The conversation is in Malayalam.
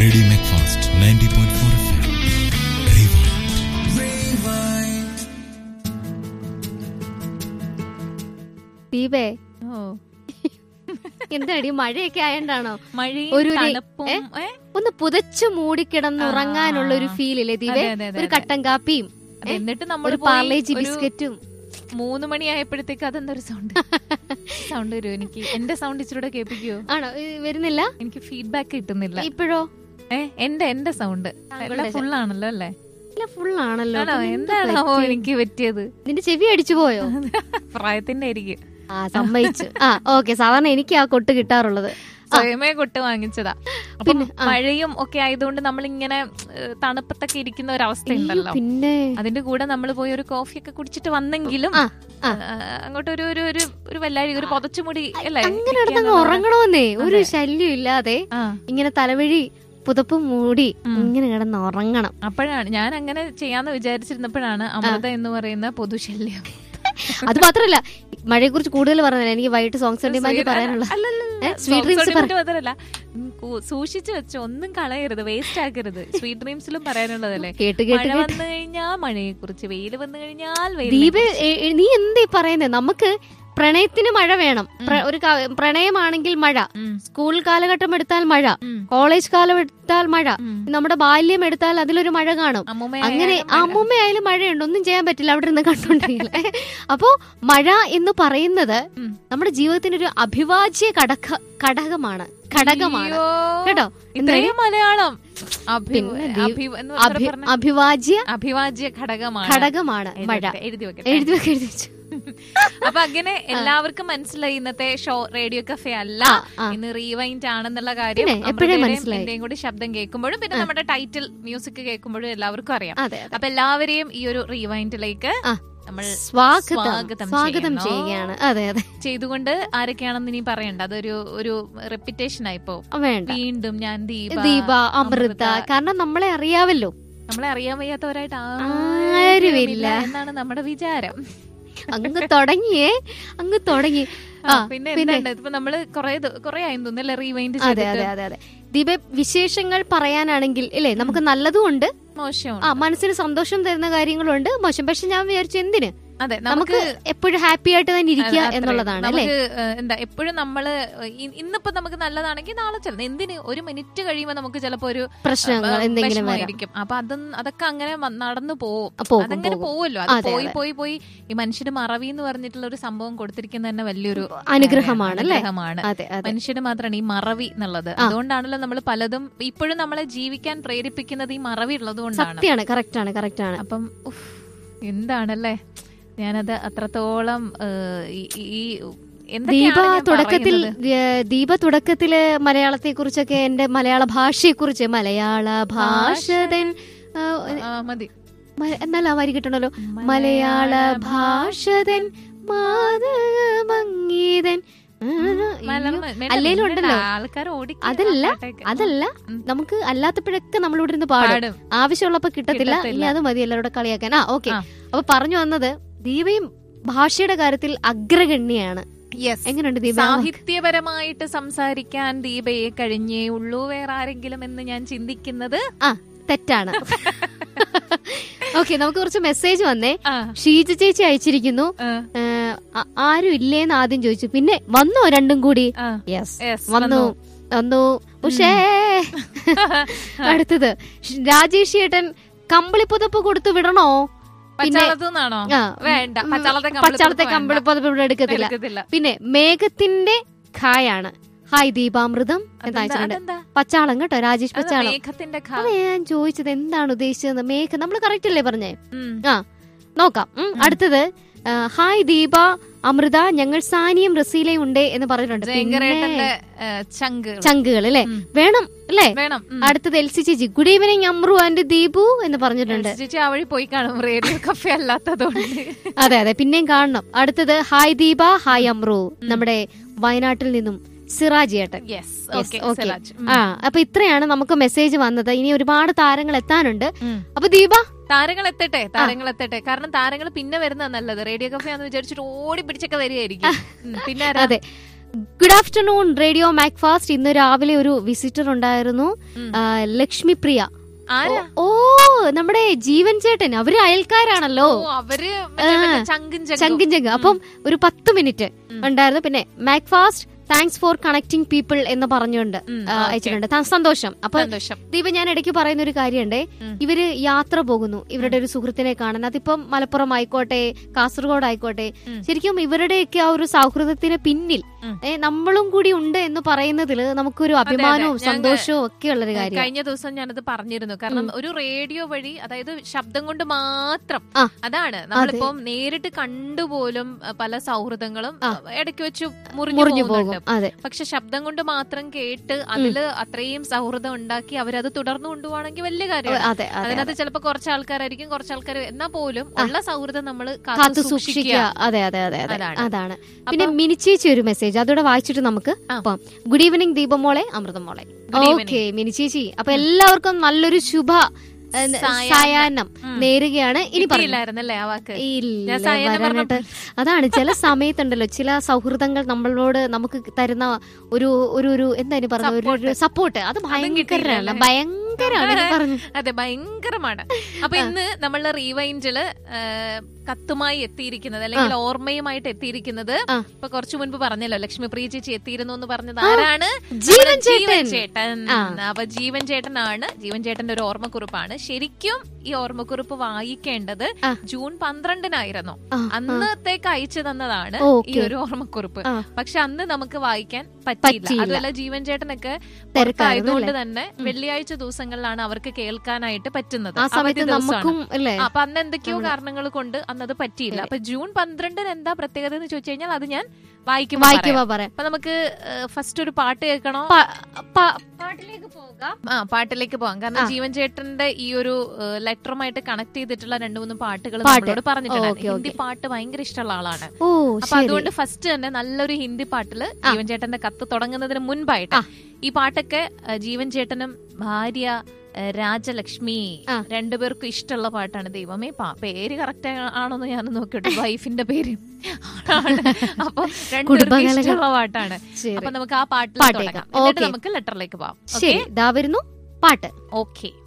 Radio Macfast ninety point four F M ദീപേ ഓ എന്താടി മഴയൊക്കെ ആയണ്ടാണോ മഴയും ഒരു ഒരു- തണുപ്പും ഏ? ഏ? ഒന്ന് പുതച്ചു മൂടിക്കിടന്ന് ആ. ഉറങ്ങാനുള്ള ഒരു ഫീൽ ഇല്ലേ ദീപേ അതെ, അതെ, അതെ, ഒരു അതെ. കട്ടൻ കാപ്പിയും അത് എന്നിട്ട് നമ്മൾ ഒരു പാർലേജി ബിസ്ക്കറ്റും മൂന്ന് മണിയായപ്പോഴത്തേക്ക് അതെന്തൊരു സൗണ്ട് സൗണ്ട് വരും എനിക്ക് എന്റെ സൗണ്ട് ഇച്ചിരൂടെ കേൾപ്പിക്കുവോ ആണോ ഇത് വരുന്നില്ല എനിക്ക് ഫീഡ്ബാക്ക് കിട്ടുന്നില്ല ഇപ്പോഴോ ഏ എന്റെ എന്റെ സൗണ്ട് താങ്കളുടെ ഫുൾ ആണല്ലോ അല്ലേ ഫുൾ ആണല്ലോ ആണോ പിന്നെ എന്ത് എന്താണാവോ പറ്റി? എനിക്ക് പറ്റിയത് നിന്റെ ചെവി അടിച്ചു പോയോ പ്രായത്തിന്റെ ആയിരിക്കും ആ സമ്മതിച്ചു ആ ഓക്കെ സാധാരണ എനിക്ക് ആ കൊട്ട് കിട്ടാറുള്ളത് സ്വയമേ കൊട്ട് വാങ്ങിച്ചതാ അപ്പം പിന്നെ, ആ. മഴയും ഒക്കെ ആയതുകൊണ്ട് നമ്മൾ ഇങ്ങനെ തണുപ്പത്തൊക്കെ ഇരിക്കുന്ന ഒരു അവസ്ഥ ഉണ്ടല്ലോ പിന്നെ അതിന്റെ കൂടെ നമ്മൾ പോയി ഒരു കോഫി ഒക്കെ കുടിച്ചിട്ട് വന്നെങ്കിലും ആ, ആ. ആ, അങ്ങോട്ട് ഒരു ഒരു ഒരു ഒരു വല്ലാഴി ഒരു പുതച്ചുമുടി അല്ലേ അങ്ങനെ ഇരിക്കാന്ന് കിടന്നങ്ങ് ഉറങ്ങണമെന്നേ ഒരു അതെ. ശല്യം ഇല്ലാതെ ആ ഇങ്ങനെ തലവഴി പുതപ്പ് മൂടി ഉം. ഇങ്ങനെ കിടന്ന് ഉറങ്ങണം അപ്പോഴാണ് ഞാൻ അങ്ങനെ ചെയ്യാന്ന് വിചാരിച്ചിരുന്നപ്പോഴാണ് അമൃത എന്ന് പറയുന്ന പൊതുശല്യം അത് മാത്രല്ല മഴയെ കുറിച്ച് കൂടുതൽ പറഞ്ഞില്ല എനിക്ക് വൈകിട്ട് സോങ്സ് ഡിമാൻഡ് പറയാനുള്ള ഏ, sweet dreams പറ. മാത്രല്ല സൂക്ഷിച്ചു വെച്ചോ ഒന്നും കളയരുത് വേസ്റ്റ് ആക്കരുത് സ്വീറ്റ് ഡ്രീംസിലും പറയാനുള്ളതല്ലേ കേട്ട് മഴ കേട്ട് കേട്ട് വന്നു കഴിഞ്ഞാൽ മഴയെ കുറിച്ച് വെയില് വന്നു കഴിഞ്ഞാൽ ദീപ് വെയിൽ ഏ, ഏ, നീ എന്തേ പറയുന്നത് നമുക്ക് പ്രണയത്തിന് മഴ വേണം പ്ര- ഒരു ക- പ്രണയമാണെങ്കിൽ മഴ സ്കൂൾ കാലഘട്ടം എടുത്താൽ മഴ കോളേജ് കാലം എടുത്താൽ മഴ നമ്മുടെ ബാല്യം എടുത്താൽ അതിലൊരു മഴ കാണും അങ്ങനെ അമ്മൂമ്മയായാലും മഴയുണ്ട് ഒന്നും ചെയ്യാൻ പറ്റില്ല അവിടെ നിന്ന് കണ്ടോണ്ടെങ്കിൽ അപ്പോ മഴ എന്ന് പറയുന്നത് ഉം. നമ്മുടെ ജീവിതത്തിന് ഒരു അഭിവാജ്യ ഘടക ഘടകമാണ് ഘടകമാണ് കേട്ടോ ഇത്രയും മലയാളം അഭി- പിന്നെ ദീ- അഭി- എന്ന് മാത്രം അഭി- പറഞ്ഞ അഭിവാജ്യ അഭിവാജ്യ ഘടകമാണ് ഘടകമാണ് എഴുതി മഴ വെക്കട്ടെ, എഴുതി വെക്കട്ടെ എഴുതി വെക്ക്, എഴുതി വെച്ചു അപ്പൊ അങ്ങനെ എല്ലാവർക്കും മനസ്സിലായി ഇന്നത്തെ ഷോ റേഡിയോ കഫേ അല്ല ആ, ആ. ഇന്ന് റീവൈൻഡ് ആണെന്നുള്ള കാര്യം പിന്നെ, എപ്പോഴേ അമൃതയുടെയും മനസ്സിലായി. എന്റെയും കൂടി ശബ്ദം കേൾക്കുമ്പോഴും പിന്നെ നമ്മുടെ ടൈറ്റിൽ മ്യൂസിക് കേൾക്കുമ്പോഴും എല്ലാവർക്കും അറിയാം അതെ അതെ അപ്പൊ എല്ലാവരെയും ഈ ഒരു റീവൈൻഡിലേക്ക് ആ. നമ്മൾ സ്വാഗതം സ്വാഗതം സ്വാഗതം ചെയ്യുന്നു. ചെയ്യുകയാണ് അതെ അതെ ചെയ്തുകൊണ്ട് ആരൊക്കെയാണെന്ന് ഇനി പറയണ്ട അതൊരു ഒരു റെപ്പിറ്റേഷൻ ആയിപ്പോ വേണ്ട വീണ്ടും ഞാൻ ദീപ ദീപ അമൃത കാരണം നമ്മളെ അറിയാവല്ലോ നമ്മളെ അറിയാൻ വയ്യാത്തവരായിട്ട് ആരുമില്ല. എന്നാണ് നമ്മുടെ വിചാരം അങ്ങ് തുടങ്ങിയേ അങ്ങ് തുടങ്ങി ആ, ആ പിന്നെ പിന്നെ എന്താണ് ഇപ്പൊ നമ്മള് കൊറേ കൊറേ ആയി തോന്നുന്നല്ലേ റീവൈൻഡ് അതെ അതെ അതെ അതെ ദീപ വിശേഷങ്ങൾ പറയാനാണെങ്കിൽ ഇല്ലേ നമുക്ക് നല്ലതും ഉണ്ട് മോശം ആ മനസ്സിന് സന്തോഷം തരുന്ന കാര്യങ്ങളുണ്ട് മോശം പക്ഷെ ഞാൻ വിചാരിച്ചു എന്തിന് അതെ നമുക്ക് നമുക്ക് എപ്പോഴും ഹാപ്പി ആയിട്ട് തന്നെ ഇരിക്കുക അത്രയും. എന്നുള്ളതാണ് അല്ലേ നമുക്ക് ഏഹ്, എന്താ എപ്പോഴും നമ്മള് ഇ- ഇന്നിപ്പോ നമുക്ക് നല്ലതാണെങ്കിൽ നാളെ ചില എന്തിന് ഒരു മിനിറ്റ് കഴിയുമ്പോ നമുക്ക് ചിലപ്പോ ഒരു പ്രശ്നങ്ങൾ ഏഹ്, എന്തെങ്കിലും വരാം വിഷമമായിരിക്കും അപ്പൊ അതൊന്നും അതൊക്കെ അങ്ങനെ വ- നടന്നു പോവും പോകും, അതങ്ങനെ പോകും. പോവല്ലോ അത് അതെ, പോയി അതെ. പോയി പോയി ഈ മനുഷ്യന് മറവി എന്ന് പറഞ്ഞിട്ടുള്ള ഒരു സംഭവം കൊടുത്തിരിക്കുന്ന തന്നെ വലിയൊരു അനുഗ്രഹമാണ് അല്ലേ അനുഗ്രഹമാണ് അതെ അതെ മനുഷ്യന് മാത്രമാണ് ഈ മറവി എന്നുള്ളത് അതുകൊണ്ടാണല്ലോ നമ്മൾ പലതും ഇപ്പോഴും നമ്മളെ ജീവിക്കാൻ പ്രേരിപ്പിക്കുന്നത് ഈ മറവി ഉള്ളത് കൊണ്ടാണ് സത്യമാണ് കറക്റ്റ് ആണ് കറക്റ്റ് ആണ് അപ്പം ഉഫ്, എന്താണല്ലേ ഞാനത് അത്രത്തോളം ഏഹ്, ഈ- ഈ- ഈ എന്തൊക്കെയാണ് ദീപ ഞാൻ തുടക്കത്തിൽ പറയുന്നത്? ഏ, ദീപ തുടക്കത്തില് മലയാളത്തെ കുറിച്ചൊക്കെ എന്റെ മലയാള ഭാഷയെ കുറിച്ച് മലയാള ഭാഷതൻ ആ, ആ, മതി മ- എന്നാലും ആ വരി കിട്ടണല്ലോ മലയാള ഭാഷതൻ മാതമംഗീതൻ മലയാളം മേ- അല്ലേലും ഉണ്ടല്ലോ. ആൾക്കാർ ഓടി അതല്ല, അതല്ല ഉം. നമുക്ക് അല്ലാത്തപ്പോഴൊക്കെ നമ്മളിവിടെ ഇരുന്ന് പാടും പാടും ആവശ്യമുള്ളപ്പോ കിട്ടത്തില്ല കിട്ടത്തില്ല. ഇനി അത് മതി എല്ലാവരുടെ കളിയാക്കാൻ ആ ഓക്കെ ആ. അപ്പൊ പറഞ്ഞു വന്നത് ദീപയും ഭാഷയുടെ കാര്യത്തിൽ അഗ്രഗണ്യാണ് യെസ് എങ്ങനെയുണ്ട് ദീപ സാഹിത്യപരമായിട്ട് സംസാരിക്കാൻ ദീപയെ കഴിഞ്ഞേ ഉള്ളൂ വേറെ ആരെങ്കിലും എന്ന് ഞാൻ ചിന്തിക്കുന്നത് ആ തെറ്റാണ് ഓക്കെ നമുക്ക് കുറച്ച് മെസ്സേജ് വന്നേ ആ, ഷീജ ചേച്ചി അയച്ചിരിക്കുന്നു ആ, ഏഹ്, ആ- ആരും ഇല്ലേന്ന് ആദ്യം ചോദിച്ചു പിന്നെ വന്നോ രണ്ടും കൂടി ആ. യെസ് Yes, വന്നു വന്നു ഉഷേ അടുത്തത് ഷ്- രാജേഷ് ചേട്ടൻ കമ്പിളി പുതപ്പ് കൊടുത്തു വിടണോ പിന്നെ പച്ചാളത്തുനിന്നാണോ ആ, വേണ്ട ഉം, പച്ചാളത്തെ പച്ചാളത്തെ കമ്പിളി കമ്പിളി പുതപ്പ് ഇവിടെ എടുക്കത്തില്ല എടുക്കത്തില്ല പിന്നെ മേഘത്തിന്റെ ഖായാണ് ഹായ് ദീപാമൃതം എന്ന് അതെന്താ- അയച്ചിട്ടുണ്ട് അതെന്താ? പച്ചാളം കേട്ടോ രാജേഷ് അത് പച്ചാളം മേഘത്തിന്റെ ഖ. അത് ഞാൻ ചോദിച്ചത് എന്താണ് ഉദ്ദേശിച്ചത് മേഘ നമ്മൾ കറക്റ്റ് അല്ലേ പറഞ്ഞേ ഉം. ആ നോക്കാം ഉം, അടുത്തത് ആ, ഹായ് ദീപ അമൃത ഞങ്ങൾ സാനിയും റസീലയും ഉണ്ട് എന്ന് പറഞ്ഞിട്ടുണ്ട് പിന്നെ ജയങ്കരേട്ടന്റെ ഏഹ്, ചങ്ക് ചങ്കുകൾ അല്ലേ ഉം. വേണം അല്ലേ വേണം ഉം. അടുത്തത് എൽ സി ചേച്ചി good evening Amru and Deepu എന്ന് പറഞ്ഞിട്ടുണ്ട് ചേച്ചി ആ വഴി പോയി കാണും റേഡിയോ കഫേ അല്ലാത്തതുകൊണ്ട് അതെ അതെ പിന്നെയും കാണണം അടുത്തത് ഹായ് ദീപ ഹായ് അമ്രു നമ്മുടെ വയനാട്ടിൽ നിന്നും സിറാജ് ഏട്ടൻ യെസ് Yes, ഓക്കെ okay. ആ അപ്പൊ ഇത്രയാണ് നമുക്ക് മെസ്സേജ് വന്നത് ഇനി ഒരുപാട് താരങ്ങൾ എത്താനുണ്ട് അപ്പൊ ദീപ താരങ്ങൾ എത്തട്ടെ താരങ്ങൾ എത്തട്ടെ കാരണം താരങ്ങൾ പിന്നെ വരുന്ന നല്ലത് റേഡിയോ കഫേ ആണെന്ന് വിചാരിച്ചിട്ട് ഓടി പിടിച്ചൊക്കെ വരികയായിരിക്കും ഉം, പിന്നെ ആരാ? അതെ ഗുഡ് ആഫ്റ്റർനൂൺ റേഡിയോ മാക്ഫാസ്റ്റ് ഇന്ന് രാവിലെ ഒരു വിസിറ്റർ ഉണ്ടായിരുന്നു ഉം. ആ, ലക്ഷ്മിപ്രിയ ആരാ ഓ നമ്മുടെ ജീവൻ ചേട്ടൻ അവര് അയൽക്കാരാണല്ലോ ഓ അവര് മറ്റേ മറ്റേ ചങ്കും ചങ്കും. ചങ്കിൻ ചങ്ക് അപ്പം ഒരു പത്ത് മിനിറ്റ് ഉണ്ടായിരുന്നു പിന്നെ Macfast thanks for connecting people എന്ന് പറഞ്ഞുകൊണ്ട് ഉം, ആ, ഓക്കേ. അയച്ചിട്ടുണ്ട് ത- സന്തോഷം അപ്പൊ സന്തോഷം ദീപ ഞാൻ ഇടയ്ക്ക് പറയുന്ന ഒരു കാര്യമുണ്ടേ ഉം. ഇവര് യാത്ര പോകുന്നു ഇവരുടെ ഒരു സുഹൃത്തിനെ കാണാൻ അതിപ്പം മലപ്പുറം ആയിക്കോട്ടെ കാസർഗോഡ് ആയിക്കോട്ടെ ഉം. ശരിക്കും ഇവരുടെയൊക്കെ ആ ഒരു സൗഹൃദത്തിന് പിന്നിൽ ഉം. ഏ, നമ്മളും കൂടി ഉണ്ട് എന്ന് പറയുന്നതിൽ നമുക്കൊരു അഭിമാനവും ഞങ്ങ- സന്തോഷവും ഒക്കെ ഉള്ളൊരു കാര്യം കഴിഞ്ഞ ദിവസം ഞാനത് പറഞ്ഞിരുന്നു കാരണം ഒരു റേഡിയോ വഴി അതായത് ശബ്ദം കൊണ്ട് മാത്രം ആ. അതാണ് നമ്മളിപ്പം നേരിട്ട് കണ്ടുപോലും അഹ്, പല സൗഹൃദങ്ങളും ആ. അഹ്, ഇടയ്ക്ക് വെച്ച് മുറിഞ്ഞു മുറിഞ്ഞു പോകും പോകുന്നുണ്ട് അതെ പക്ഷെ ശബ്ദം കൊണ്ട് മാത്രം കേട്ട് അതില് അത്രയും സൗഹൃദം ഉണ്ടാക്കി അവരത് തുടർന്നു കൊണ്ടുപോകണമെങ്കിൽ വലിയ കാര്യമാണ് അതെ അതെ അതിനകത്ത് ചിലപ്പോ കുറച്ച് ആൾക്കാരായിരിക്കും കുറച്ച് ആൾക്കാർ എന്നാ പോലും ഉള്ള സൗഹൃദം നമ്മൾ കാത്തു സൂക്ഷിക്കുക അതെ അതെ അതെ അതെ അതാണ്. അതാണ് പിന്നെ മിനിച്ചേച്ചി ഒരു മെസ്സേജ് അതോടെ വായിച്ചിട്ട് നമുക്ക് ആ. പോവാം ഗുഡ് ഈവനിങ് ദീപമോളെ അമൃതം മോളെ Good evening. ഓക്കെ മിനിച്ചേച്ചി അപ്പൊ എല്ലാവർക്കും നല്ലൊരു ശുഭ ഏ, സായാഹ്നം. സായാഹ്നം ഉം. നേരുകയാണ് ഇനി പറഞ്ഞു ഇല്ലായിരുന്നല്ലേ ആ വാക്ക് ഇല്ല ഞാൻ സായാഹ്നം വരാനായിട്ട് അതാണ് ചില സമയത്തുണ്ടല്ലോ ചില സൗഹൃദങ്ങൾ നമ്മളോട് നമുക്ക് തരുന്ന ഒരു ഒരു ഒരു എന്താ ഇനി പറഞ്ഞ ഒരു ഒരു സപ്പോർട്ട് അത് ഭയങ്കരമാണ് കിട്ടിയില്ലല്ലേ? ഭയങ്കരമാണ് ഇനി പറഞ്ഞു അതെ ഭയങ്കരമാണ് അപ്പൊ ഇന്ന് നമ്മളുടെ റീവൈൻഡില് കത്തുമായി എത്തിയിരിക്കുന്നത് അല്ലെങ്കിൽ ഓർമ്മയുമായിട്ട് എത്തിയിരിക്കുന്നത് ആ. ഇപ്പൊ കുറച്ചു മുൻപ് പറഞ്ഞല്ലോ ലക്ഷ്മി പ്രിയ ചേച്ചി എത്തിയിരുന്നു എന്ന് പറഞ്ഞത് ആരാണ് ജീവൻ നമ്മുടെ ജീവൻ ചേട്ടൻ. ചേട്ടൻ ആ. അപ്പൊ ജീവൻ ചേട്ടനാണ് ജീവൻ ചേട്ടന്റെ ഒരു ഓർമ്മക്കുറിപ്പാണ് ശരിക്കും ഈ ഓർമ്മക്കുറിപ്പ് വായിക്കേണ്ടത് ആ. ജൂൺ പന്ത്രണ്ടിനായിരുന്നു ആ, അന്നത്തേക്ക് അയച്ചു തന്നതാണ് ഈ ഓക്കേ. ഒരു ഓർമ്മക്കുറിപ്പ് ആ. പക്ഷെ അന്ന് നമുക്ക് വായിക്കാൻ പറ്റിയില്ല പറ്റിയില്ല. അതുമല്ല ജീവൻ ചേട്ടനൊക്കെ തിരക്കായിരുന്നു പുറത്തായതുകൊണ്ട് അല്ലേ? തന്നെ വെള്ളിയാഴ്ച ദിവസങ്ങളിലാണ് അവർക്ക് കേൾക്കാനായിട്ട് പറ്റുന്നത് ആ അവധി സമയത്ത് ദിവസമാണ്. നമുക്കും അല്ലേ ആ, അപ്പൊ അന്ന് എന്തൊക്കെയോ കാരണങ്ങൾ കൊണ്ട് അന്നത് പറ്റിയില്ല അപ്പൊ ജൂൺ പന്ത്രണ്ടിന് എന്താ പ്രത്യേകത എന്ന് ചോദിച്ചു കഴിഞ്ഞാൽ അത് ഞാൻ വായിക്കുമ്പോൾ പറയാം. വായിക്കുമ്പോ പറയാം അപ്പൊ നമുക്ക് ഫസ്റ്റ് ഒരു പാട്ട് കേൾക്കണോ പ- പ- പാട്ടിലേക്ക് പോകാം ആ പാട്ടിലേക്ക് പോകാം കാരണം ജീവൻ ചേട്ടന്റെ ഈ ഒരു ലെറ്ററുമായിട്ട് കണക്ട് ചെയ്തിട്ടുള്ള രണ്ട് മൂന്ന് പാട്ടുകൾ പാട്ട്. നമ്മളോട് പറഞ്ഞിട്ടുണ്ട് ഓക്കേ, ഹിന്ദി പാട്ട് ഭയങ്കര ഇഷ്ടമുള്ള ആളാണ് ഓ അപ്പൊ ശരി അതുകൊണ്ട് ഫസ്റ്റ് തന്നെ നല്ലൊരു ഹിന്ദി പാട്ടില് ജീവൻ ചേട്ടന്റെ കത്ത് തുടങ്ങുന്നതിന് മുൻപായിട്ട് ഈ പാട്ടൊക്കെ ആ, ജീവൻ ചേട്ടനും ഭാര്യ ആ, രാജലക്ഷ്മി ആ. രണ്ടുപേർക്കും ഇഷ്ടമുള്ള പാട്ടാണ് ദൈവമേ പാ പേര് കറക്റ്റ് ആണോന്ന് ഞാൻ നോക്കിയിട്ട് വൈഫിന്റെ പേര് ആണ് അപ്പൊ രണ്ടുപേർക്കും കുടുംബകലകൾ. ഇഷ്ടമുള്ള പാട്ടാണ് ശരി അപ്പൊ നമുക്ക് ആ പാട്ടിൽ പാട്ട് തുടങ്ങാം കേൾക്കാം. എന്നിട്ട് ഓക്കേ. നമുക്ക് ലെറ്ററിലേക്ക് പോവാം ശരി ദാ വരുന്നു പാട്ട് ഓക്കെ